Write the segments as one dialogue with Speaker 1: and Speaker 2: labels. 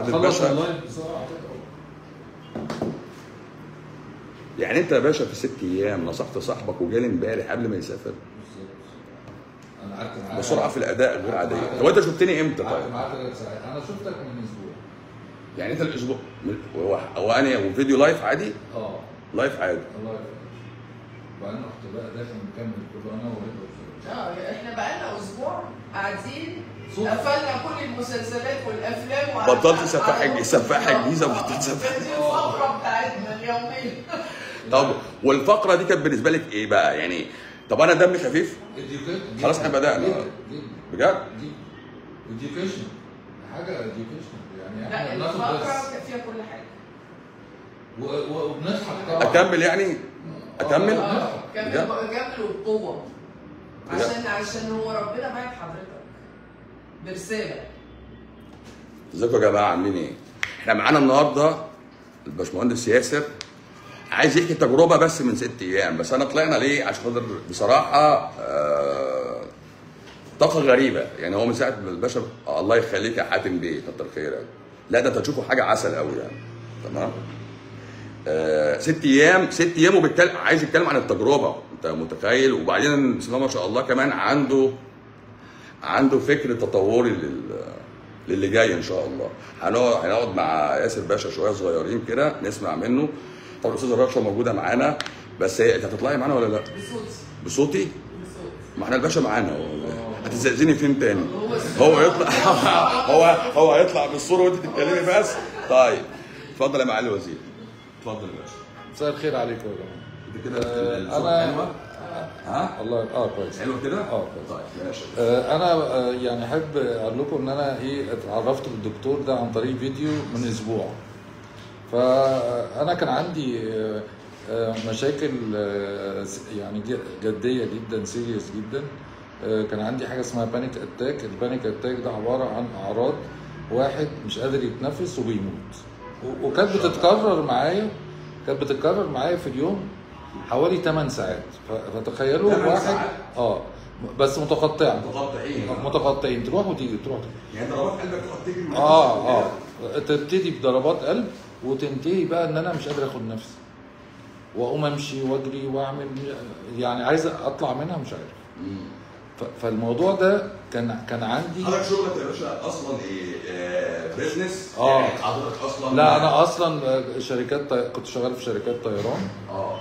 Speaker 1: خلص
Speaker 2: الباشا
Speaker 1: اللايف بسرعه كده.
Speaker 2: يعني انت يا باشا في ست ايام نصحت صاحبك وجالي امبارح قبل ما يسافر
Speaker 1: بالظبط انا قعدت معاه
Speaker 2: بسرعه في الاداء غير عاديه طب انت شفتني امتى
Speaker 1: قعدت
Speaker 2: طيب؟
Speaker 1: معاه ثلاث ساعات انا شفتك من اسبوع
Speaker 2: يعني انت الاسبوع هو هو انا وفيديو لايف عادي؟
Speaker 1: اه
Speaker 2: لايف عادي
Speaker 1: الله يبارك وبعدين رحت بقى داخل مكمل كله انا وهند
Speaker 3: اه احنا بقالنا اسبوع قاعدين
Speaker 1: صوت.
Speaker 3: قفلنا كل المسلسلات والافلام وقعدنا
Speaker 2: بطلت
Speaker 3: على-
Speaker 2: سفاح
Speaker 3: على-
Speaker 2: سفاح
Speaker 3: آه.
Speaker 2: الجيزه بطلت سفاح
Speaker 3: دي الفقره بتاعتنا اليوميه
Speaker 2: طب والفقره دي كانت بالنسبه لك ايه بقى؟ يعني طب انا دمي خفيف
Speaker 1: Educate-
Speaker 2: خلاص احنا بدأنا.
Speaker 1: جدا جدا
Speaker 2: بجد؟
Speaker 1: education حاجه education يعني
Speaker 3: لا
Speaker 1: احنا بناخد
Speaker 3: الفقره
Speaker 1: درس
Speaker 3: كان فيها كل حاجه
Speaker 1: و- و- وبنضحك طبعا
Speaker 2: اكمل يعني؟ اكمل؟
Speaker 3: اه كمل
Speaker 2: بجد؟
Speaker 3: كمل وبقوه
Speaker 2: بجد؟
Speaker 3: عشان عشان هو ربنا بعت حضرتك برساله
Speaker 2: ازيكم يا جماعه عاملين ايه؟ احنا معانا النهارده الباشمهندس ياسر عايز يحكي تجربه بس من ست ايام بس انا طلعنا ليه عشان خاطر بصراحه آه طاقه غريبه يعني هو من ساعه ما الباشا الله يخليك يا حاتم بيه كتر خيرك لا ده انت هتشوفوا حاجه عسل قوي يعني تمام آه ست ايام ست ايام وبيتكلم عايز يتكلم عن التجربه انت متخيل وبعدين بسم الله ما شاء الله كمان عنده عنده فكر تطوري لل للي جاي ان شاء الله هنقعد هنقعد مع ياسر باشا شويه صغيرين كده نسمع منه طبعا الاستاذه رشا موجوده معانا بس هي انت هتطلعي معانا ولا لا؟
Speaker 3: بصوتي
Speaker 2: بصوتي؟
Speaker 3: بصوتي
Speaker 2: ما احنا الباشا معانا هو هتستأذني فين تاني؟
Speaker 3: هو الصوت.
Speaker 2: هو يطلع هو هو هيطلع بالصوره وانت تتكلمي بس طيب اتفضل يا معالي الوزير اتفضل يا باشا
Speaker 1: مساء الخير عليكم يا جماعه
Speaker 2: انت كده
Speaker 1: آه،
Speaker 2: الصوت
Speaker 1: أنا-
Speaker 2: حلوه؟ ها؟
Speaker 1: الله اه كويس
Speaker 2: حلوه كده؟
Speaker 1: اه كويس
Speaker 2: طيب ماشي
Speaker 1: آه، انا آه، يعني احب اقول لكم ان انا ايه اتعرفت بالدكتور ده عن طريق فيديو من اسبوع فانا كان عندي آه، آه، مشاكل آه، س- يعني ج- جديه جدا سيريس جدا آه، كان عندي حاجه اسمها بانيك اتاك البانيك اتاك ده عباره عن اعراض واحد مش قادر يتنفس وبيموت و- وكانت بتتكرر معايا كانت بتتكرر معايا في اليوم حوالي 8 ساعات ف- فتخيلوا
Speaker 2: 8
Speaker 1: واحد
Speaker 2: ساعات؟
Speaker 1: اه بس متقطعه
Speaker 2: متقطعين
Speaker 1: متقطعين تروح وتيجي تروح وتيجي.
Speaker 2: يعني ضربات قلبك تقعد تجري معاك
Speaker 1: اه اه تبتدي بضربات قلب وتنتهي بقى ان انا مش قادر اخد نفسي واقوم امشي واجري واعمل يعني عايز اطلع منها مش عارف
Speaker 2: مم.
Speaker 1: ف- فالموضوع ده كان كان عندي
Speaker 2: حضرتك شغلك يا باشا اصلا ايه آه بيزنس
Speaker 1: آه.
Speaker 2: يعني حضرتك اصلا
Speaker 1: لا انا اصلا شركات طي... كنت شغال في شركات طيران
Speaker 2: اه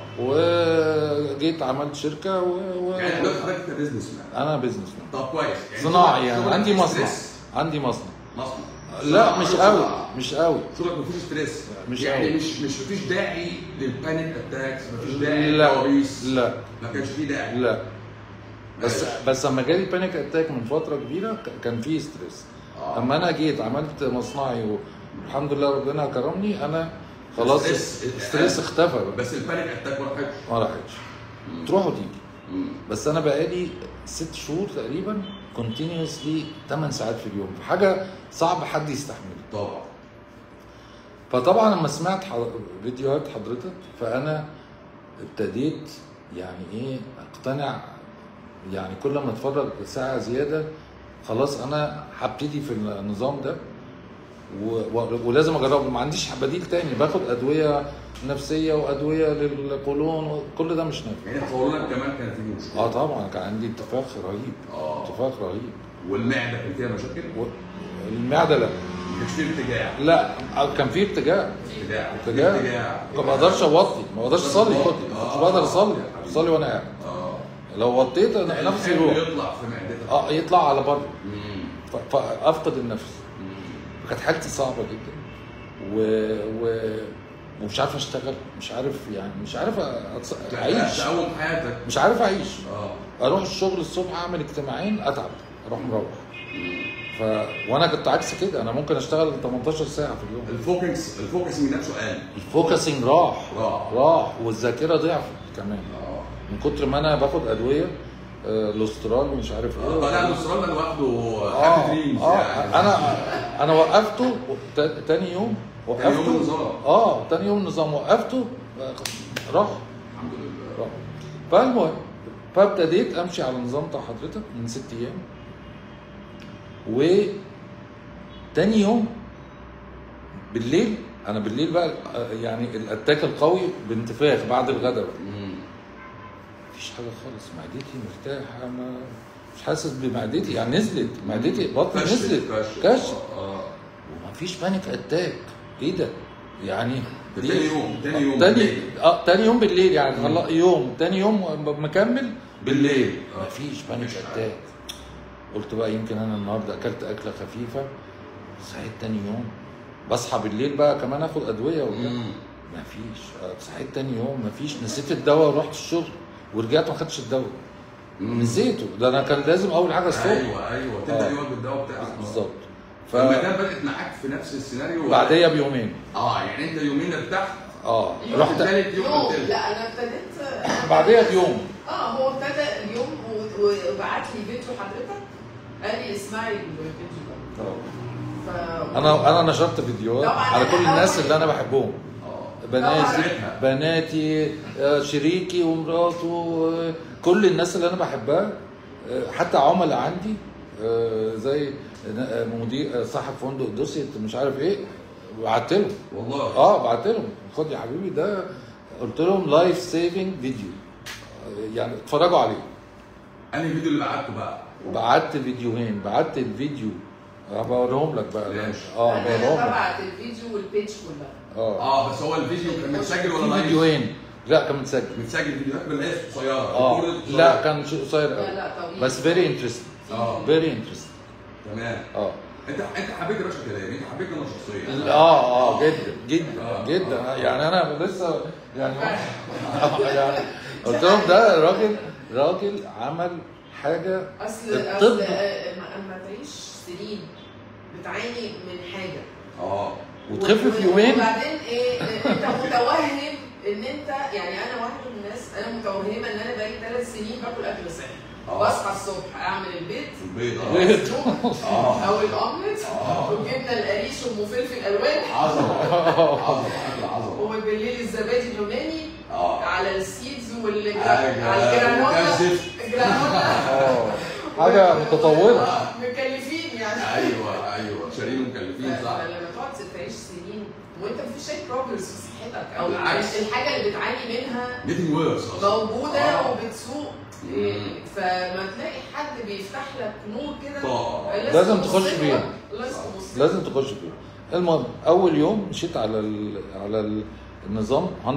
Speaker 1: وجيت عملت شركه و... و...
Speaker 2: يعني دلوقتي حضرتك انت بيزنس مان
Speaker 1: انا بزنس مان
Speaker 2: طب كويس يعني
Speaker 1: صناعي
Speaker 2: شغلك-
Speaker 1: يعني
Speaker 2: شغلك
Speaker 1: عندي
Speaker 2: مفيش
Speaker 1: مصنع
Speaker 2: ستريس؟
Speaker 1: عندي مصنع
Speaker 2: مصنع
Speaker 1: لا
Speaker 2: صناعة،
Speaker 1: مش
Speaker 2: عندك
Speaker 1: قوي
Speaker 2: صناعة.
Speaker 1: مش قوي
Speaker 2: شغلك مفيش ستريس
Speaker 1: مش
Speaker 2: يعني
Speaker 1: قوي.
Speaker 2: مش مش مفيش داعي للبانيك اتاكس مفيش داعي
Speaker 1: لا
Speaker 2: للكوابيس
Speaker 1: لا
Speaker 2: ما كانش فيه داعي
Speaker 1: لا بس
Speaker 2: ماشي.
Speaker 1: بس لما جالي بانيك اتاك من فتره كبيره ك- كان في ستريس
Speaker 2: آه.
Speaker 1: اما انا جيت عملت مصنعي والحمد لله ربنا كرمني انا خلاص
Speaker 2: ستريس-
Speaker 1: الستريس اختفى بقى.
Speaker 2: بس البانيك اتاك ما راحتش
Speaker 1: ما راحتش تروح وتيجي
Speaker 2: مم.
Speaker 1: بس انا بقالي ست شهور تقريبا كونتينيوسلي 8 ساعات في اليوم حاجه صعب حد يستحملها
Speaker 2: طبعا
Speaker 1: فطبعا لما سمعت ح- فيديوهات حضرتك فانا ابتديت يعني ايه اقتنع يعني كل ما اتفرج ساعه زياده خلاص انا هبتدي في النظام ده و... و... ولازم اجربه ما عنديش بديل تاني باخد ادويه نفسيه وادويه للقولون وكل ده مش نافع
Speaker 2: يعني قولونك كمان كان فيه مشكله
Speaker 1: اه طبعا كان عندي انتفاخ رهيب
Speaker 2: اه
Speaker 1: انتفاخ رهيب
Speaker 2: والمعده كان فيها مشاكل
Speaker 1: و... المعده لا
Speaker 2: ما كانش فيه ارتجاع
Speaker 1: لا كان في ارتجاع
Speaker 2: ارتجاع
Speaker 1: ارتجاع ما بقدرش اوطي ما بقدرش اصلي كنت كنت بقدر اصلي اصلي وانا قاعد
Speaker 2: اه
Speaker 1: لو وطيت أنا نفسي
Speaker 2: الحمل
Speaker 1: يروح
Speaker 2: يطلع في معدتك
Speaker 1: اه يطلع على بره
Speaker 2: مم.
Speaker 1: ف- فافقد النفس
Speaker 2: مم.
Speaker 1: كانت حالتي صعبه جدا و... و... ومش عارف اشتغل مش عارف يعني مش عارف أتص... اعيش
Speaker 2: تقوم حياتك
Speaker 1: مش عارف اعيش
Speaker 2: اه
Speaker 1: اروح الشغل الصبح اعمل اجتماعين اتعب اروح مروح ف وانا كنت عكس كده انا ممكن اشتغل 18 ساعه في اليوم
Speaker 2: الفوكس الفوكسنج نفسه قل
Speaker 1: الفوكسنج راح
Speaker 2: راح.
Speaker 1: راح والذاكره ضعفت كمان
Speaker 2: اه
Speaker 1: من كتر ما انا باخد ادويه آه، لوسترال ومش عارف ايه
Speaker 2: طالع الاسترال لوحده
Speaker 1: اه
Speaker 2: هابي دريمز
Speaker 1: اه
Speaker 2: يعني
Speaker 1: انا انا وقفته تا- تاني يوم وقفته
Speaker 2: تاني يوم النظام.
Speaker 1: اه تاني يوم النظام وقفته آه، راح
Speaker 2: الحمد لله
Speaker 1: راح فالمهم فابتديت امشي على النظام بتاع حضرتك من ست ايام و تاني يوم بالليل انا بالليل بقى آه، يعني الاتاك القوي بانتفاخ بعد الغداء بقى
Speaker 2: مم.
Speaker 1: مفيش حاجه خالص معدتي مرتاحه ما مش حاسس بمعدتي يعني نزلت معدتي بطني
Speaker 2: كشف-
Speaker 1: نزلت
Speaker 2: كشف.
Speaker 1: كشف
Speaker 2: اه
Speaker 1: ومفيش بانيك اتاك ايه ده يعني
Speaker 2: ده
Speaker 1: دي-
Speaker 2: تاني يوم تاني يوم
Speaker 1: تاني
Speaker 2: بالليل.
Speaker 1: اه تاني يوم بالليل يعني
Speaker 2: مم.
Speaker 1: خلاص يوم تاني يوم مكمل
Speaker 2: بالليل آه.
Speaker 1: مفيش بانيك
Speaker 2: مفيش حاجة.
Speaker 1: اتاك قلت بقى يمكن انا النهارده اكلت اكله خفيفه صحيت تاني يوم بصحى بالليل بقى كمان اخد ادويه وبتاع
Speaker 2: مم.
Speaker 1: مفيش آه، صحيت تاني يوم مفيش نسيت الدواء ورحت الشغل ورجعت ما خدتش الدواء
Speaker 2: مم.
Speaker 1: نسيته ده انا كان لازم اول حاجه الصبح
Speaker 2: ايوه ايوه تبدا
Speaker 1: آه.
Speaker 2: يومك بالدواء بتاعك
Speaker 1: بالظبط
Speaker 2: فالمدام بدات معاك في نفس السيناريو ولا-
Speaker 1: بعديها بيومين
Speaker 2: اه يعني انت يومين ارتحت
Speaker 1: اه
Speaker 3: يوم
Speaker 1: رحت
Speaker 2: ثالث يوم
Speaker 3: يوم
Speaker 2: قلت
Speaker 3: لا انا ابتديت
Speaker 1: بعديها بيوم
Speaker 3: اه هو ابتدى اليوم و- وبعت لي فيديو حضرتك قال لي اسمعي الفيديو ده ف...
Speaker 1: انا انا نشرت فيديوهات
Speaker 3: طبعاً
Speaker 1: على كل
Speaker 3: أنا
Speaker 1: الناس
Speaker 3: أول-
Speaker 1: اللي انا بحبهم
Speaker 2: اه
Speaker 1: بناتي
Speaker 2: طبعاً.
Speaker 1: بناتي آه، شريكي ومراته آه، كل الناس اللي انا بحبها آه، حتى عملاء عندي آه، زي آه، مدير آه، صاحب فندق دوسيت مش عارف ايه بعت لهم
Speaker 2: والله
Speaker 1: اه بعت لهم خد يا حبيبي ده قلت لهم لايف سيفنج فيديو آه، يعني اتفرجوا عليه
Speaker 2: انهي فيديو اللي بعته بقى؟
Speaker 1: بعت فيديوهين بعت الفيديو هبوريهم لك بقى
Speaker 2: ماشي.
Speaker 1: اه
Speaker 3: انا
Speaker 1: هبوريهم لك
Speaker 3: تبعت الفيديو والبيج كلها
Speaker 1: اه
Speaker 2: اه بس هو الفيديو كان متسجل ولا
Speaker 1: في
Speaker 2: لايف؟
Speaker 1: فيديوهين لا كان متسجل
Speaker 2: متسجل فيديوهات من اللي هي قصيره
Speaker 1: اه
Speaker 2: recorded قصيرة.
Speaker 1: لا كان شيء قصير
Speaker 3: لا
Speaker 1: قوي
Speaker 3: لا طويل
Speaker 1: بس فيري انترستنج
Speaker 2: اه
Speaker 1: فيري انترستنج
Speaker 2: تمام
Speaker 1: اه
Speaker 2: انت انت حبيت يا باشا كلامي انت حبيت انا شخصيا
Speaker 1: اه اه جدا جدا
Speaker 2: آه.
Speaker 1: جدا يعني انا لسه يعني يعني قلت لهم ده راجل راجل عمل حاجه
Speaker 3: اصل
Speaker 1: الطب.
Speaker 3: اصل آه، اما أما تعيش سنين بتعاني من حاجه
Speaker 2: اه
Speaker 1: وتخف
Speaker 3: و-
Speaker 1: في يومين
Speaker 3: وبعدين ايه آه، انت متوهم ان انت يعني انا واحده من الناس انا متوهمه ان انا بقالي ثلاث سنين باكل اكل صحي
Speaker 2: آه.
Speaker 3: بصحى الصبح اعمل البيض
Speaker 2: البيض
Speaker 1: بيض.
Speaker 2: اه اه
Speaker 3: او الاومليت
Speaker 2: آه.
Speaker 3: والجبنه القريش وام فلفل الوان
Speaker 2: عظمه عظمه اكل عظمه
Speaker 3: وبالليل الزبادي اليوناني
Speaker 2: اه
Speaker 3: على السيدز والجرا-
Speaker 2: حاجة
Speaker 3: على الجرانولا
Speaker 2: مكثف.
Speaker 3: الجرانولا
Speaker 1: اه حاجه متطوره
Speaker 3: مكلفين يعني
Speaker 2: ايوه ايوه شارين مكلفين صح
Speaker 3: لما تقعد تعيش سنين وانت مفيش اي بروجرس في صحتك او
Speaker 2: بالعكس.
Speaker 3: الحاجه اللي بتعاني منها
Speaker 2: جيتنج ورس
Speaker 3: موجوده
Speaker 2: آه.
Speaker 3: وبتسوق
Speaker 2: مم.
Speaker 3: إيه، فما تلاقي حد بيفتح لك نور كده
Speaker 2: طبعا.
Speaker 1: لازم
Speaker 3: تبص
Speaker 1: تخش
Speaker 3: له،
Speaker 1: فيها.
Speaker 3: لازم تبص له.
Speaker 1: لازم تخش فيه المهم اول يوم مشيت على ال على ال- النظام 100%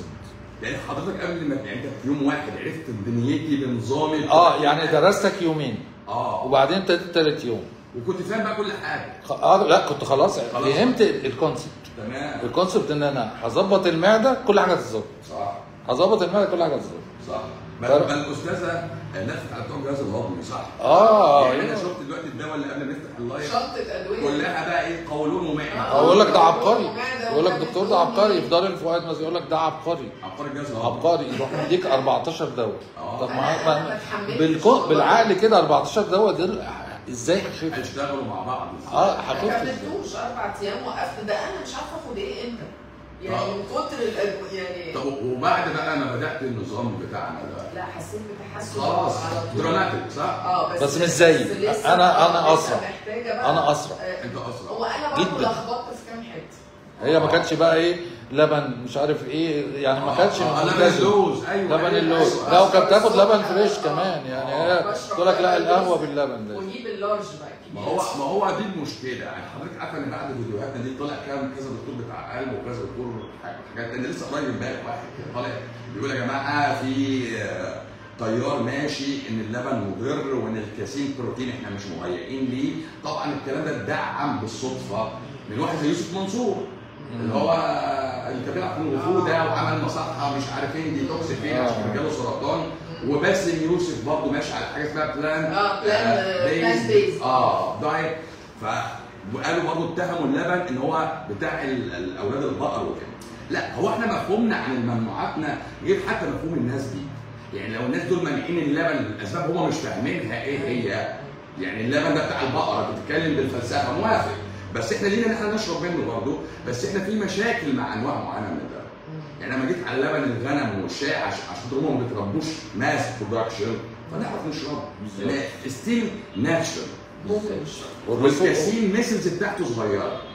Speaker 2: يعني حضرتك قبل ما يعني انت في يوم واحد عرفت دنيتي بنظامي
Speaker 1: اه يعني درستك يومين
Speaker 2: اه
Speaker 1: وبعدين ابتديت تالت يوم
Speaker 2: وكنت فاهم بقى كل حاجه
Speaker 1: خ- اه لا كنت خلاص
Speaker 2: خلاص.
Speaker 1: فهمت الكونسيبت
Speaker 2: تمام
Speaker 1: الكونسيبت ان انا هظبط المعده كل حاجه تتظبط
Speaker 2: صح
Speaker 1: هظبط المعده كل حاجه تتظبط
Speaker 2: صح بل
Speaker 1: فرق.
Speaker 2: بل الاستاذه لفت على بتوع الجهاز الهضمي صح
Speaker 1: اه
Speaker 2: يعني انا
Speaker 1: أيوة.
Speaker 2: شفت دلوقتي الدواء اللي قبل ما نفتح اللايف
Speaker 3: شنطه ادويه
Speaker 2: كلها بقى ايه قولون ومعده
Speaker 3: آه.
Speaker 1: اقول لك ده عبقري
Speaker 3: ومعدة
Speaker 1: يقول لك
Speaker 3: وكبد
Speaker 1: دكتور ده
Speaker 3: وأم.
Speaker 1: عبقري في دار الفؤاد مثلا يقول لك ده عبقري
Speaker 2: عبقري الجهاز الهضمي
Speaker 1: عبقري يروح مديك 14 دواء
Speaker 2: آه.
Speaker 1: طب
Speaker 3: أنا-
Speaker 1: ما
Speaker 3: أنا
Speaker 1: ما-
Speaker 3: ما اتحملتش
Speaker 1: بالكو...
Speaker 3: والله.
Speaker 1: بالعقل كده 14 دواء دول ازاي هخف
Speaker 2: هيشتغلوا مع بعض
Speaker 1: اه
Speaker 3: ما
Speaker 1: هخف ازاي
Speaker 3: كملتوش اربع ايام وقفت ده انا مش عارفه اخد ايه امتى يعني
Speaker 2: آه.
Speaker 3: من كتر الأدو- يعني
Speaker 2: طب وبعد بقى ما بدات النظام بتاعنا ده
Speaker 3: لا حسيت بتحسن
Speaker 2: خلاص
Speaker 3: على طول
Speaker 2: دراماتيك صح؟
Speaker 3: اه
Speaker 1: بس مش زيي.
Speaker 3: لسه-
Speaker 1: أنا- أنا
Speaker 3: لسه
Speaker 1: أسرع.
Speaker 3: محتاجه بقى
Speaker 1: أنا أسرع.
Speaker 3: آه،
Speaker 2: انت اسرع
Speaker 3: هو انا برضه
Speaker 1: جداً.
Speaker 3: لخبطت في كام حته
Speaker 1: هي ما كانتش بقى ايه لبن مش عارف ايه يعني ما كانتش
Speaker 2: آه، آه، لبن
Speaker 1: ملتزم.
Speaker 2: اللوز ايوه
Speaker 1: لبن
Speaker 2: أيوة،
Speaker 1: اللوز
Speaker 2: أيوة.
Speaker 1: لا وكانت بتاخد
Speaker 3: الصبح.
Speaker 1: لبن فريش كمان يعني هي
Speaker 3: بشرب
Speaker 1: تقول لك لا
Speaker 3: لبن
Speaker 1: القهوه
Speaker 3: اللوز
Speaker 1: باللبن لازم
Speaker 3: واجيب اللارج بقى
Speaker 2: ما
Speaker 3: كبير
Speaker 2: هو ما هو دي المشكله يعني حضرتك عارفه ان بعد فيديوهاتنا دي طلع كام كذا دكتور بتاع قلب وكذا دكتور حاجات انا لسه قريب امبارح واحد كان طالع بيقول يا جماعه في آه، تيار ماشي ان اللبن مضر وان الكاسين بروتين احنا مش مهيئين ليه طبعا الكلام ده اتدعم بالصدفه من واحد زي يوسف منصور اللي هو اللي كان بيلعب في الوفود ده وعمل مصحه مش عارف ايه ديتوكس فين عشان كان جاله سرطان وباسم يوسف برضه ماشي على حاجه اسمها بلان
Speaker 3: اه بلان بلان
Speaker 2: بيز
Speaker 3: بيز
Speaker 2: اه دايت ف وقالوا برضه اتهموا اللبن ان هو بتاع ال- الاولاد البقر وكده لا هو احنا مفهومنا عن الممنوعاتنا غير حتى مفهوم الناس دي يعني لو الناس دول مانعين اللبن الاسباب هم مش فاهمينها ايه هي يعني اللبن ده بتاع البقره بتتكلم بالفلسفه موافق بس احنا لينا ان احنا نشرب منه برضه بس احنا في مشاكل مع انواع معينه من اللبن يعني لما جيت على لبن الغنم والشاي عشان عشان هم ما بيتربوش ماس برودكشن فنعرف نشربه
Speaker 1: بالظبط.
Speaker 2: ستيل ناتشرال
Speaker 3: ممكن نشرب
Speaker 1: والرسول
Speaker 2: والكاسين ميسلز بتاعته صغيره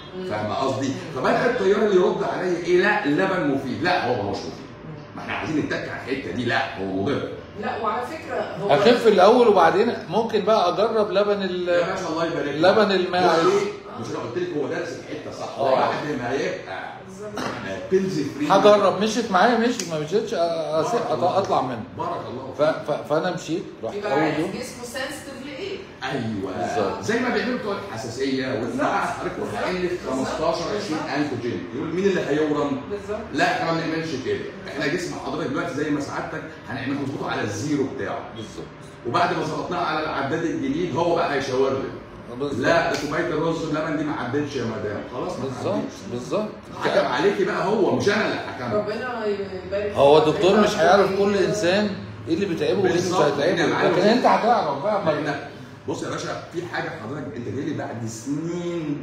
Speaker 2: فاهم قصدي؟ فبدا الطيار اللي يرد عليا ايه لا اللبن مفيد لا هو مش مفيد ما احنا عايزين نتك على الحته دي لا هو مضر
Speaker 3: لا وعلى فكره هو
Speaker 1: اخف الاول وبعدين ممكن بقى اجرب لبن
Speaker 2: يا
Speaker 1: ال
Speaker 2: باشا الله يبارك لك.
Speaker 1: لبن الماعز.
Speaker 2: هو إيه؟ مش انا قلت لك هو دارس الحته صح
Speaker 1: آه.
Speaker 2: بعد ما يبقى
Speaker 3: بالظبط.
Speaker 2: بيلز فري
Speaker 1: هجرب مشيت معايا مشي ما مشيتش أ- أس- أط- اطلع منه
Speaker 2: بارك الله
Speaker 1: ف... ف... فانا مشيت رحت
Speaker 3: يبقى
Speaker 1: اول
Speaker 3: عارف
Speaker 1: يوم
Speaker 3: جسمه سنسيتيف لايه
Speaker 2: ايوه
Speaker 1: بالظبط.
Speaker 2: زي ما بيعملوا بتوع الحساسيه والنقع حضرتك روح قايل لك 15 20 انتوجين يقول مين اللي هيورم؟
Speaker 3: بالظبط
Speaker 2: لا احنا ما بنعملش كده احنا جسم حضرتك دلوقتي زي ما سعادتك هنعمل نظبطه على الزيرو بتاعه
Speaker 1: بالظبط
Speaker 2: وبعد ما ظبطناه على العداد الجديد هو بقى هيشاور لك
Speaker 1: بالظبط
Speaker 2: لا ده كوبايه الرز واللبن دي ما عدتش يا مدام خلاص ما
Speaker 1: بالظبط
Speaker 2: عدتش.
Speaker 1: بالظبط
Speaker 2: حكم عليكي بقى هو مش انا اللي حكمت
Speaker 3: ربنا يبارك
Speaker 1: هو
Speaker 3: فيك.
Speaker 1: الدكتور مش هيعرف كل
Speaker 3: إيه؟
Speaker 1: انسان ايه اللي بيتعبه وايه اللي مش
Speaker 2: بالظبط.
Speaker 1: هيتعبه
Speaker 2: إحنا معانا
Speaker 1: لكن انت هتعرف بقى ما-
Speaker 2: احنا بص يا باشا في حاجه حضرتك انت جاي لي بعد سنين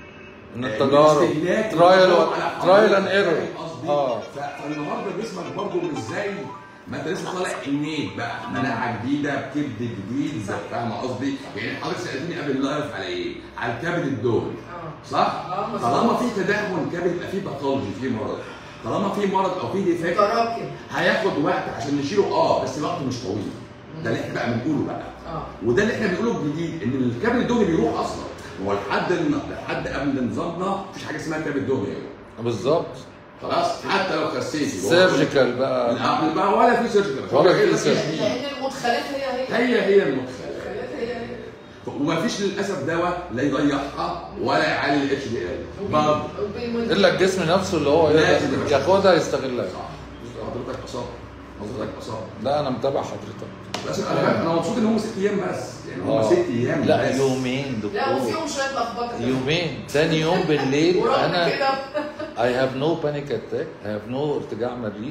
Speaker 1: من
Speaker 2: آه،
Speaker 1: التجارب
Speaker 2: استهلاك
Speaker 1: ترايل
Speaker 2: والتجارب
Speaker 1: و...
Speaker 2: على حضرتك.
Speaker 1: ترايل اند ايرور
Speaker 2: فاهم قصدي؟
Speaker 1: اه
Speaker 2: ف- فالنهارده جسمك برضه مش زي ما انت لسه طالع انيت بقى مناعه جديده بكبد جديد
Speaker 3: صح.
Speaker 2: فاهم قصدي؟ يعني حضرتك سالتني قبل اللايف على ايه؟ على الكبد الدهني
Speaker 3: اه
Speaker 2: صح؟
Speaker 3: آه، مظبوط.
Speaker 2: طالما في تدهون كبد يبقى في باثولوجي في مرض طالما في مرض او في ديفكت
Speaker 3: متراكم
Speaker 2: هياخد وقت عشان نشيله اه بس الوقت مش طويل ده اللي احنا بقى بنقوله بقى
Speaker 3: اه
Speaker 2: وده اللي احنا بنقوله الجديد ان الكبد الدهني بيروح اصلا هو لحد الن- لحد قبل نظامنا مفيش حاجه اسمها كبد دهني
Speaker 1: بالظبط
Speaker 2: خلاص حتى لو خسيتي
Speaker 1: سيرجيكال بقى
Speaker 2: لا بقى ولا في سيرجيكال
Speaker 1: ولا في
Speaker 2: إيه بس
Speaker 1: سيرجيكال.
Speaker 2: تشديد.
Speaker 3: لان المدخلات هي هي
Speaker 2: هي هي المدخلات
Speaker 3: المدخلات هي هي
Speaker 2: ومفيش للاسف دواء لا يضيعها ولا يعلي الاتش دي ال برضه
Speaker 3: وبيمد-
Speaker 1: الا الجسم نفسه اللي هو
Speaker 2: لازم
Speaker 1: يقدر
Speaker 2: يبقى.
Speaker 1: ياخدها يستغلها
Speaker 2: صح حضرتك اصابه حضرتك اصابه
Speaker 1: لا انا متابع حضرتك
Speaker 2: بس انا انا مبسوط ان هم ست ايام بس يعني هم
Speaker 1: آه.
Speaker 2: ست ايام
Speaker 1: لا
Speaker 2: بس.
Speaker 1: يومين
Speaker 3: لا
Speaker 1: دكتور
Speaker 3: وفيهم شويه لخبطه كده.
Speaker 1: يومين تاني يوم بالليل
Speaker 3: ورغم
Speaker 1: انا
Speaker 3: كده
Speaker 1: I have no panic attack I have no ارتجاع مريء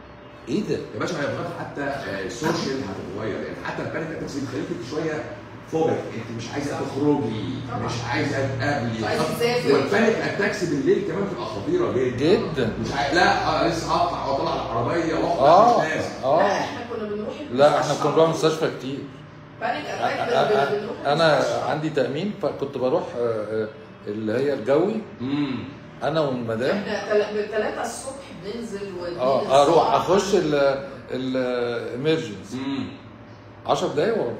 Speaker 1: ايه ده؟
Speaker 2: يا باشا هيبقى حتى آه، السوشيال هتتغير يعني حتى البانيك اتاكس بتخليك شويه فوبك انت مش عايزه تخرجي
Speaker 3: طبعا.
Speaker 2: مش عايزه تقابلي
Speaker 3: مش عايزة تسافر.
Speaker 2: والبانيك اتاكس بالليل كمان بتبقى خطيره جدا
Speaker 1: جدا
Speaker 2: مش عايز لا انا لسه هطلع واطلع العربيه واخد
Speaker 1: اه
Speaker 2: مش لازم
Speaker 3: لا
Speaker 1: اه
Speaker 3: احنا كنا بنروح
Speaker 1: لا احنا
Speaker 3: المستشفى.
Speaker 1: كنا بنروح المستشفى كتير
Speaker 3: بانيك
Speaker 1: أ-
Speaker 3: اتاك
Speaker 1: أ-
Speaker 3: بن- بنروح
Speaker 1: انا
Speaker 3: المستشفى.
Speaker 1: عندي تامين فكنت بروح آه، آه، اللي هي الجوي
Speaker 2: امم
Speaker 1: انا والمدام
Speaker 3: احنا تل- بالثلاثة الصبح بننزل ونيجي
Speaker 1: اه اروح
Speaker 3: الساعة
Speaker 1: اخش الامرجنسي
Speaker 2: امم
Speaker 1: 10 دقايق واروح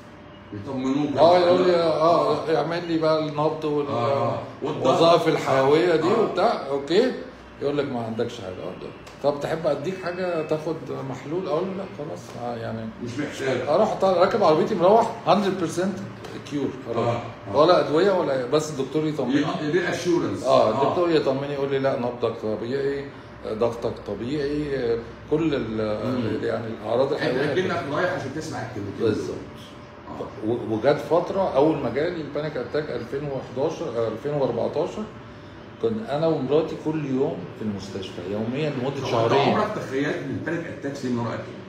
Speaker 2: يطمنوك
Speaker 1: اه يقول لي اه يعمل لي بقى النبض
Speaker 2: آه. والضغط.
Speaker 1: والوظائف الحيويه دي
Speaker 2: آه.
Speaker 1: وبتاع اوكي يقول لك ما عندكش حاجه اه ده. طب تحب اديك حاجه تاخد محلول اقول له لا خلاص آه يعني
Speaker 2: مش محتاج
Speaker 1: اروح طالع راكب عربيتي مروح 100% كيور خلاص
Speaker 2: آه. آه.
Speaker 1: ولا ادويه ولا بس الدكتور يطمني
Speaker 2: دي اشورنس
Speaker 1: اه الدكتور يطمني يقول لي لا نبضك طبيعي ضغطك طبيعي آه، كل ال- يعني الاعراض
Speaker 2: انت
Speaker 1: الحيويه
Speaker 2: اكنك رايح عشان تسمع الكلمتين دول.
Speaker 1: بالظبط
Speaker 2: آه.
Speaker 1: و- وجت فتره اول ما جالي البانيك اتاك 2011 آه، 2014 كنت انا ومراتي كل يوم في المستشفى يوميا لمده
Speaker 2: طب
Speaker 1: شهرين
Speaker 2: عمرك تخيلت ان البانيك اتاكس دي من وراء ايه؟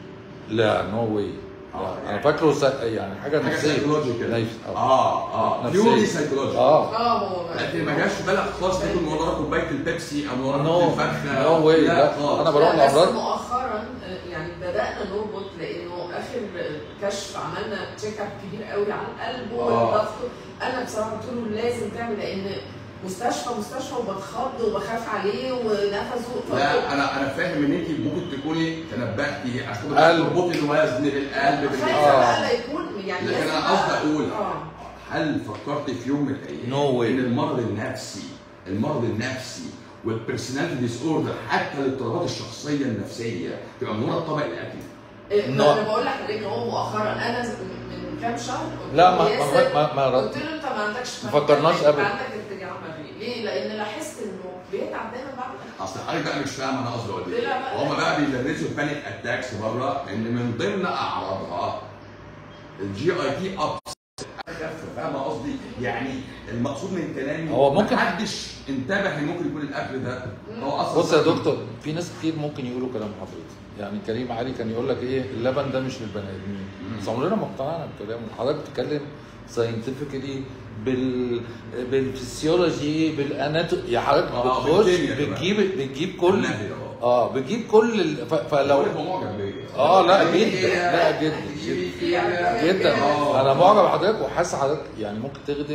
Speaker 1: لا نو واي
Speaker 2: آه،
Speaker 1: انا
Speaker 2: يعني-
Speaker 1: فاكره س- يعني حاجه
Speaker 2: حاجه
Speaker 1: نفسيه
Speaker 2: سايكولوجيكال
Speaker 1: نفس- اه
Speaker 2: اه اه
Speaker 1: نفسية.
Speaker 2: بيوري سايكولوجيكال
Speaker 1: اه
Speaker 3: اه هو
Speaker 2: لكن ما جاش في بالك خالص تاكل من ورا كوبايه البيبسي او من ورا
Speaker 1: No.
Speaker 2: كوباية الفاكهه
Speaker 1: No way. لا.
Speaker 2: خالص
Speaker 1: أنا بروح
Speaker 3: لا، بس
Speaker 1: لأمراض.
Speaker 3: مؤخرا آه، يعني بدانا نربط لانه اخر كشف عملنا تشيك اب كبير قوي على القلب
Speaker 2: آه.
Speaker 3: والضغط انا بصراحه قلت له لازم تعمل لان مستشفى مستشفى وبتخض وبخاف عليه ونفسه
Speaker 2: لا انا انا فاهم ان انت ممكن تكوني تنبهتي عشان
Speaker 1: قلب.
Speaker 2: تربطي الوزن بالقلب
Speaker 3: خايفه
Speaker 2: بال-
Speaker 1: آه.
Speaker 3: بقى لا يكون يعني
Speaker 2: لكن
Speaker 3: لازم
Speaker 2: انا
Speaker 3: بقى-
Speaker 2: قصدي اقول
Speaker 3: اه
Speaker 2: هل فكرت في يوم من الايام
Speaker 1: No way.
Speaker 2: ان المرض النفسي المرض النفسي والبرسوناليتي ديس اوردر حتى الاضطرابات الشخصيه النفسيه تبقى من وراء طبق الاكل
Speaker 3: إيه،
Speaker 1: No.
Speaker 3: ما انا بقول لك ان هو مؤخرا انا ز- من كام شهر قلت
Speaker 1: لا
Speaker 3: له
Speaker 1: ما
Speaker 3: ياسر،
Speaker 1: ما ما, ما
Speaker 3: قلت له انت ما عندكش
Speaker 1: ما فكرناش
Speaker 3: أنت
Speaker 1: أبدا.
Speaker 3: عندك ارتجاع مريء ليه؟ لان لاحظت انه بيتعب دايما بعد الأكل.
Speaker 2: اصل حضرتك بقى مش فاهم انا قصدي اقول ايه
Speaker 3: لا، لا.
Speaker 2: هم بقى بيدرسوا البانيك اتاكس بره ان من ضمن اعراضها الجي اي تي ابس فاهم قصدي يعني المقصود من كلامي
Speaker 1: هو ممكن-
Speaker 2: محدش انتبه ان ممكن يكون الاكل ده هو اصلا
Speaker 1: بص يا دكتور في ناس كتير ممكن يقولوا كلام حضرتك يعني كريم علي كان يقول لك ايه اللبن ده مش للبني ادمين بس عمرنا ما اقتنعنا بكلامه حضرتك بتتكلم ساينتفكلي بال بالفسيولوجي بالاناتو يا حضرتك
Speaker 2: آه،
Speaker 1: بتخش
Speaker 2: بالكيمياء كمان.
Speaker 1: بتجيب بتجيب كل
Speaker 2: بالنبي، آه.
Speaker 1: اه بتجيب كل ال... ف... فلو
Speaker 2: هو معجب بيا
Speaker 1: اه لا
Speaker 2: إيه
Speaker 1: جدا
Speaker 2: يا-
Speaker 1: لا جدا
Speaker 2: إيه
Speaker 1: جدا
Speaker 2: يا-
Speaker 1: جدا
Speaker 2: آه.
Speaker 1: انا معجب بحضرتك وحاسس حضرتك يعني ممكن تخدم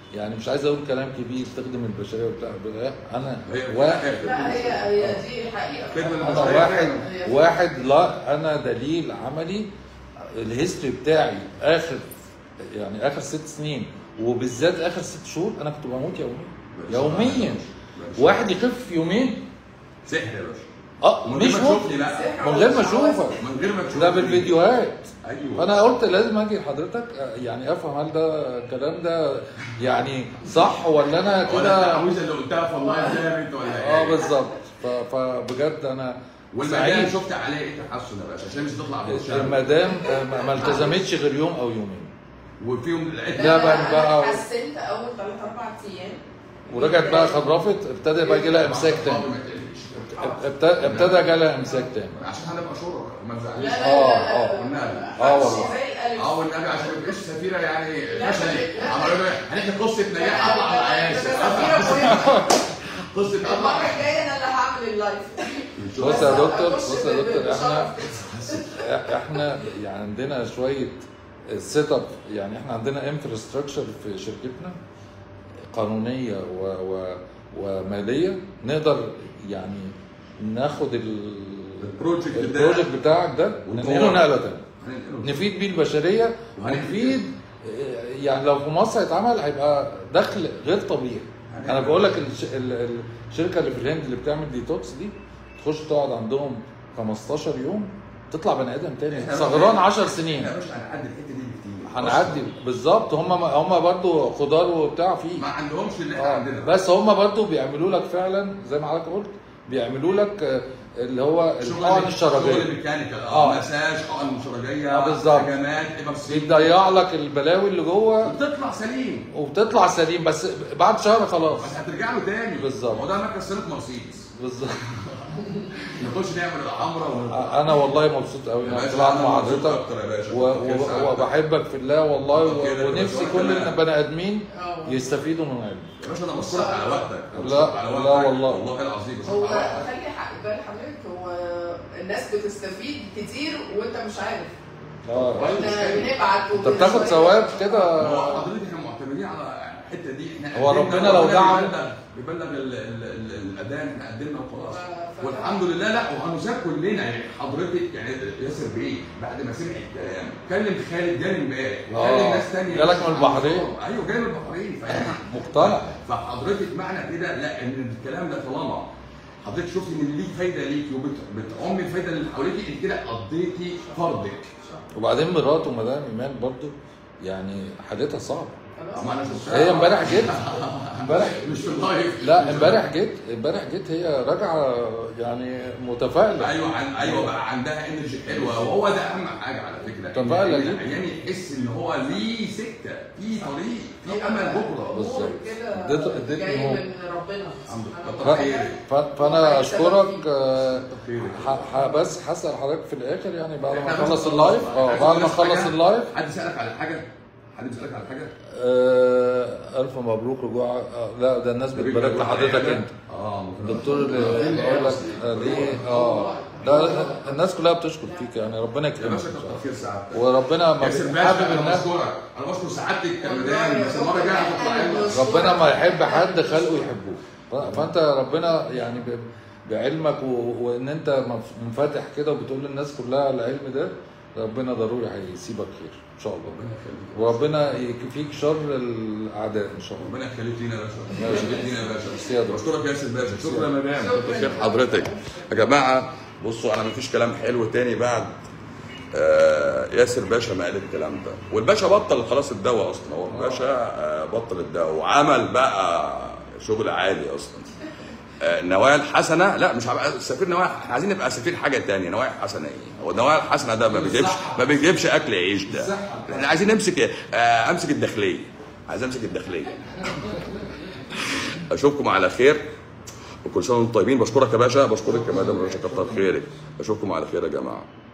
Speaker 1: يعني مش عايز اقول كلام كبير تخدم البشريه وبتاع لا انا
Speaker 2: هي-
Speaker 1: واحد
Speaker 3: لا هي هي دي حقيقه
Speaker 2: خدمة
Speaker 1: انا
Speaker 2: البشرية
Speaker 1: واحد
Speaker 3: هي-
Speaker 1: واحد لا انا دليل عملي الهيستوري بتاعي اخر يعني اخر ست سنين وبالذات اخر ست شهور انا كنت بموت يوميا يوميا واحد يخف في يومين
Speaker 2: سحر يا باشا
Speaker 1: اه
Speaker 2: من غير
Speaker 1: مش
Speaker 2: ما
Speaker 1: ممكن
Speaker 2: تشوفني بقى
Speaker 1: من غير ما اشوفك
Speaker 2: من غير ما تشوفني
Speaker 1: ده بالفيديوهات
Speaker 2: ايوه
Speaker 1: فانا قلت لازم اجي لحضرتك آه، يعني افهم هل ده الكلام ده يعني صح ولا انا
Speaker 2: ولا
Speaker 1: كده
Speaker 2: التعويذه اللي قلتها في الله جامد ولا ايه
Speaker 1: اه بالظبط ف- فبجد انا
Speaker 2: والمدام
Speaker 1: سعيد
Speaker 2: شفت عليه ايه تحسن يا باشا عشان مش هتطلع في الشارع
Speaker 1: المدام آه، ما ما التزمتش غير يوم او يومين
Speaker 2: وفيهم العده
Speaker 1: لا بقى- بقى-
Speaker 3: حسنت اول ثلاث اربع ايام
Speaker 1: ورجعت بقى خرفت ابتدى بقى يجي لها امساك تاني
Speaker 2: ما تقلقش.
Speaker 1: ابتدى ابتدى جالها امساك تاني
Speaker 2: عشان هنبقى شرطة ما
Speaker 3: لا
Speaker 2: تزعليش
Speaker 3: لا
Speaker 1: آه،
Speaker 3: لا
Speaker 1: آه.
Speaker 2: والنبي
Speaker 1: آه والله.
Speaker 3: زي الالف
Speaker 2: اه والنبي عشان ما تبقاش سفيره يعني
Speaker 3: لا،
Speaker 2: فشلت
Speaker 3: لا.
Speaker 2: عملوا له هنحكي قصه نجاح طبعا
Speaker 3: لا،
Speaker 2: على
Speaker 3: لا،
Speaker 2: اسف
Speaker 3: لا، سفيرة
Speaker 2: قصه
Speaker 3: المره
Speaker 2: طبعا
Speaker 3: الجايه انا اللي هعمل اللايف
Speaker 1: بص يا دكتور
Speaker 3: أخش
Speaker 1: بص يا دكتور احنا
Speaker 3: بشرف.
Speaker 1: احنا يعني عندنا شويه سيت اب يعني احنا عندنا انفراستراكشر في شركتنا قانونيه و و وماليه نقدر يعني ناخد ال-
Speaker 2: البروجكت ده
Speaker 1: البروجكت بتاعك ده
Speaker 2: ونطوره.
Speaker 1: ننقله نقله تانيه
Speaker 2: هننقله.
Speaker 1: نفيد بيه البشريه ونفيد يعني لو في مصر هيتعمل هيبقى دخل غير طبيعي انا بقول لك الش- ال- الشركه اللي في الهند اللي بتعمل ديتوكس دي تخش تقعد عندهم 15 يوم تطلع بني ادم تاني
Speaker 2: إحنا
Speaker 1: سهران
Speaker 2: بقى-
Speaker 1: 10 سنين
Speaker 2: يا باشا هنعدي الحته دي بكتير
Speaker 1: هنعدي بالظبط هم هم برضو خضار وبتاع فيه
Speaker 2: ما عندهمش اللي احنا
Speaker 1: آه،
Speaker 2: عندنا
Speaker 1: بس هم برضو بيعملوا لك فعلا زي ما حضرتك قلت بيعملوا لك آه، اللي هو الحقن
Speaker 2: شغل
Speaker 1: الشرجيه
Speaker 2: ميكانيكال
Speaker 1: آه.
Speaker 2: اه مساج حقن شرجيه
Speaker 1: آه، بالظبط.
Speaker 2: هجمات ابر سيب
Speaker 1: بيضيع لك البلاوي اللي جوه
Speaker 2: بتطلع سليم
Speaker 1: وبتطلع سليم بس بعد شهر خلاص
Speaker 2: بس هترجع له تاني
Speaker 1: بالظبط.
Speaker 2: هو ده مركز صيانه مرسيدس
Speaker 1: بالظبط
Speaker 2: نخش نعمل العمره ونطلع
Speaker 1: انا والله مبسوط قوي
Speaker 2: يا
Speaker 1: ان انا
Speaker 2: باشا،
Speaker 1: طلعت
Speaker 2: أنا
Speaker 1: مع
Speaker 2: مبسوط
Speaker 1: حضرتك
Speaker 2: أكتر يا باشا.
Speaker 1: و-
Speaker 2: كتر خير
Speaker 1: و- وبحبك في الله والله
Speaker 2: كتر خير
Speaker 1: و-
Speaker 2: يا
Speaker 1: ونفسي
Speaker 2: باشا.
Speaker 1: كل
Speaker 2: كمان.
Speaker 1: البني ادمين
Speaker 3: آه.
Speaker 1: يستفيدوا من علمك
Speaker 2: يا باشا انا بشكرك على وقتك أنا
Speaker 1: لا،
Speaker 2: بشكرك على
Speaker 1: لا
Speaker 2: وقتك.
Speaker 1: والله.
Speaker 2: والله العظيم بشكرك
Speaker 3: هو
Speaker 2: على وقتك.
Speaker 3: خلي حق بال حضرتك هو الناس بتستفيد كتير وانت مش عارف
Speaker 1: اه
Speaker 3: احنا بنبعت
Speaker 1: انت بتاخد ثواب كده
Speaker 2: هو حضرتك احنا معتمدين على الحته دي احنا
Speaker 1: هو
Speaker 2: قدمنا
Speaker 1: ربنا لو
Speaker 2: وربنا
Speaker 1: دعم-
Speaker 2: بيبلغ بيبلغ ال- ال- ال- الاذان احنا قدمنا وخلاص
Speaker 3: ف- ف-
Speaker 2: والحمد لله لا وهنساب كلنا يعني حضرتك يعني ياسر بيه بعد ما سمع الكلام كلم خالد جالي امبارح وكلم
Speaker 1: آه.
Speaker 2: ناس تانية
Speaker 1: جالك من البحرين؟
Speaker 2: ايوه جاي من البحرين فاحنا
Speaker 1: مقتنع
Speaker 2: فحضرتك معنى كده لا ان الكلام ده طالما حضرتك شفت ان ليك فايده ليكي وبتعمي الفايده اللي حواليكي انت كده قضيتي فرضك
Speaker 1: وبعدين مراته مدام ايمان برضو يعني حالتها صعبه
Speaker 3: خلاص.
Speaker 2: ما انا شفتها
Speaker 1: هي امبارح جيت امبارح
Speaker 2: مش في اللايف
Speaker 1: لا امبارح جيت امبارح جيت هي راجعه يعني متفائله
Speaker 2: ايوه عن ايوه بقى عندها انرجي حلوه وهو ده اهم حاجه على فكره
Speaker 1: طب بقى
Speaker 2: إن
Speaker 1: لذيذ.
Speaker 2: العيان يحس ان هو ليه سكه في طريق في امل بكره
Speaker 1: بالظبط.
Speaker 3: نور كده
Speaker 1: اديته- اديتني
Speaker 3: جاي
Speaker 1: نور.
Speaker 3: من ربنا
Speaker 2: الحمد لله.
Speaker 3: سبحانه
Speaker 2: كتر
Speaker 3: وتعالى.
Speaker 2: خيرك.
Speaker 1: ف- فانا اشكرك آه،
Speaker 2: خيرك.
Speaker 1: ح- ح- بس هسال حضرتك في الاخر يعني بعد ما
Speaker 2: إحنا بس
Speaker 1: اخلص
Speaker 2: خلاص
Speaker 1: اللايف
Speaker 2: بقى.
Speaker 1: اه
Speaker 2: عايز
Speaker 1: بعد ما
Speaker 2: الناس
Speaker 1: اخلص
Speaker 2: حاجة؟
Speaker 1: اللايف
Speaker 2: حد سالك على حاجه؟ حد سالك على حاجه؟
Speaker 1: آه، الف مبروك رجوع آه، لا ده الناس بتبارك لحضرتك انت
Speaker 2: اه
Speaker 1: الدكتور اللي بقول لك آه، ليه اه ده الناس كلها بتشكر فيك يعني ربنا
Speaker 2: يا
Speaker 1: يكرمك
Speaker 2: باشا كتر خير سعادتك
Speaker 1: وربنا ما
Speaker 2: ياسر
Speaker 1: بي-
Speaker 2: باشا
Speaker 1: حابب
Speaker 2: انا
Speaker 1: الناس
Speaker 2: بشكرك انا بشكر سعادتك كمدام بس المره الجايه هتطلع لنا
Speaker 1: ربنا ما يحب حد خلقه يحبوه ف- فانت ربنا يعني ب- بعلمك و- وان انت مف- منفتح كده وبتقول للناس كلها العلم ده ربنا ضروري هيسيبك خير ان شاء الله
Speaker 2: ربنا يخليك
Speaker 1: وربنا يكفيك شر الاعداء ان شاء الله
Speaker 2: ربنا يخليك لينا يا باشا
Speaker 1: ماشي.
Speaker 2: يخليك لينا يا باشا
Speaker 1: ميرسي يا دكتور.
Speaker 2: بشكرك يا ياسر باشا شكرا يا مدام
Speaker 3: شكراً.
Speaker 2: كتر خير حضرتك يا جماعه بصوا انا مفيش كلام حلو تاني بعد آه ياسر باشا ما قال الكلام ده والباشا بطل خلاص الدواء اصلا هو الباشا آه بطل الدواء وعمل بقى شغل عالي اصلا آه، النوايا الحسنه لا مش هبقى سفير نوايا احنا عايزين نبقى سفير حاجه تانية نوايا حسنه ايه هو النوايا الحسنه ده ما بيجيبش ما بيجيبش اكل عيش ده احنا عايزين نمسك آه، امسك الداخليه عايز امسك الداخليه اشوفكم على خير وكل سنه وانتم طيبين بشكرك يا باشا بشكرك يا مدام باشا كتر خيرك اشوفكم على خير يا جماعه